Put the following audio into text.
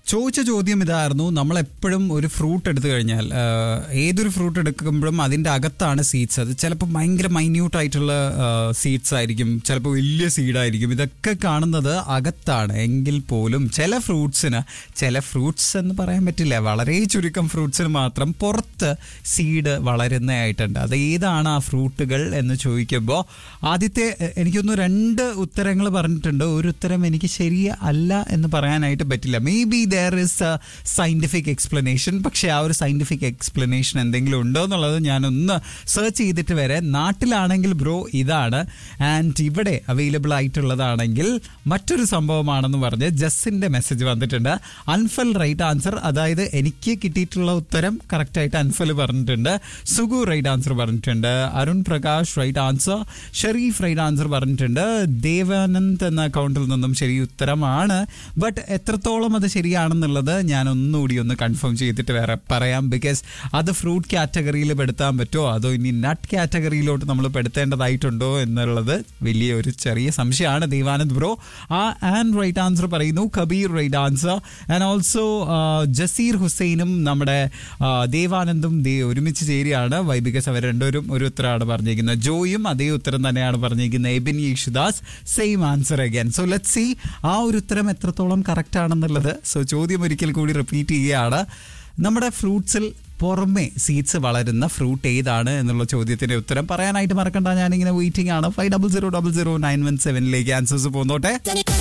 ചോദിച്ച ചോദ്യം ഇതായിരുന്നു നമ്മളെപ്പോഴും ഒരു ഫ്രൂട്ട് എടുത്തു കഴിഞ്ഞാൽ ആ, ഏതൊരു ഫ്രൂട്ട് എടുക്കുമ്പോഴും അതിൻ്റെ അകത്താണ് സീഡ്സ് അത് ചിലപ്പോൾ ഭയങ്കര മൈന്യൂട്ട് ആയിട്ടുള്ള സീഡ്സ് ആയിരിക്കും ചിലപ്പോൾ വലിയ സീഡായിരിക്കും ഇതൊക്കെ കാണുന്നത് അകത്താണ് എങ്കിൽ പോലും ചില ഫ്രൂട്ട്സിന് ചില ഫ്രൂട്ട്സ് എന്ന് പറയാൻ പറ്റില്ല വളരെ ചുരുക്കം ഫ്രൂട്ട്സിന് മാത്രം പുറത്ത് സീഡ് വളരുന്നതായിട്ടുണ്ട് അത് ഏതാണ് ആ ഫ്രൂട്ടുകൾ എന്ന് ചോദിക്കുമ്പോൾ ആദ്യത്തെ എ- എനിക്കൊന്ന് രണ്ട് ഉത്തരങ്ങൾ പറഞ്ഞിട്ടുണ്ട് ഒരു ഉത്തരം എനിക്ക് ശരി അല്ല എന്ന് പറയാനായിട്ട് പറ്റില്ല may be there is a scientific explanation പക്ഷേ ആ ഒരു സയന്റിഫിക് എക്സ്പ്ലനേഷൻ എന്തെങ്കിലും ഉണ്ടോ എന്നുള്ളത് ഞാനൊന്ന് സെർച്ച് ചെയ്തിട്ട് വരെ നാട്ടിലാണെങ്കിൽ ബ്രോ ഇതാണ് ആൻഡ് ഇവിടെ അവൈലബിൾ ആയിട്ടുള്ളതാണെങ്കിൽ മറ്റൊരു സംഭവമാണെന്ന് പറഞ്ഞ് ജസ്സിന്റെ മെസ്സേജ് വന്നിട്ടുണ്ട് അൻഫൽ റൈറ്റ് ആൻസർ അതായത് എനിക്ക് കിട്ടിയിട്ടുള്ള ഉത്തരം കറക്റ്റ് ആയിട്ട് അൻഫൽ പറഞ്ഞിട്ടുണ്ട് സുഗു റൈറ്റ് ആൻസർ പറഞ്ഞിട്ടുണ്ട് Arun Prakash right answer Sherif right answer പറഞ്ഞിട്ടുണ്ട് ദേവാനന്ദ് എന്ന അക്കൗണ്ടിൽ നിന്നും ശരി ഉത്തരമാണ് ബട്ട് എത്രത്തോളം അത് ശരിയാണെന്നുള്ളത് ഞാൻ ഒന്നുകൂടി ഒന്ന് കൺഫേം ചെയ്തിട്ട് വേറെ പറയാം ബിക്കോസ് അത് ഫ്രൂട്ട് കാറ്റഗറിയിൽ പെടുത്താൻ പറ്റുമോ അതോ ഇനി നട്ട് കാറ്റഗറിയിലോട്ട് നമ്മൾ പെടുത്തേണ്ടതായിട്ടുണ്ടോ എന്നുള്ളത് വലിയ ഒരു ചെറിയ സംശയമാണ് ദേവാനന്ദ് ബ്രോ ആ ആൻഡ് റൈറ്റ് ആൻസർ പറയുന്നു Kabir right answer and also Jaseer ഹുസൈനും നമ്മുടെ ആ, ദേവാനന്ദും ദേ ഒരുമിച്ച് ചേരുകയാണ് വൈ ബിക്കോസ് അവർ രണ്ടുപേരും ഒരു ഉത്തരമാണ് പറഞ്ഞിരിക്കുന്നത് ജോയും അതേ ഉത്തരം തന്നെയാണ് പറഞ്ഞിരിക്കുന്നത് Ebin Yesudas same answer again so let see ആ ഒരു ഉത്തരം എത്രത്തോളം കറക്റ്റ് ആണെന്നുള്ളത് സോ ചോദ്യം ഒരിക്കൽ കൂടി റിപ്പീറ്റ് ചെയ്യുകയാണ് നമ്മുടെ ഫ്രൂട്ട്സിൽ പുറമെ സീഡ്സ് വളരുന്ന ഫ്രൂട്ട് ഏതാണ് എന്നുള്ള ചോദ്യത്തിന്റെ ഉത്തരം പറയാനായിട്ട് മറക്കണ്ട ഞാനിങ്ങനെ വെയിറ്റിംഗ് ആണ് five double zero double zero nine one സെവനിലേക്ക് ആൻസേഴ്സ് പോന്നോട്ടെ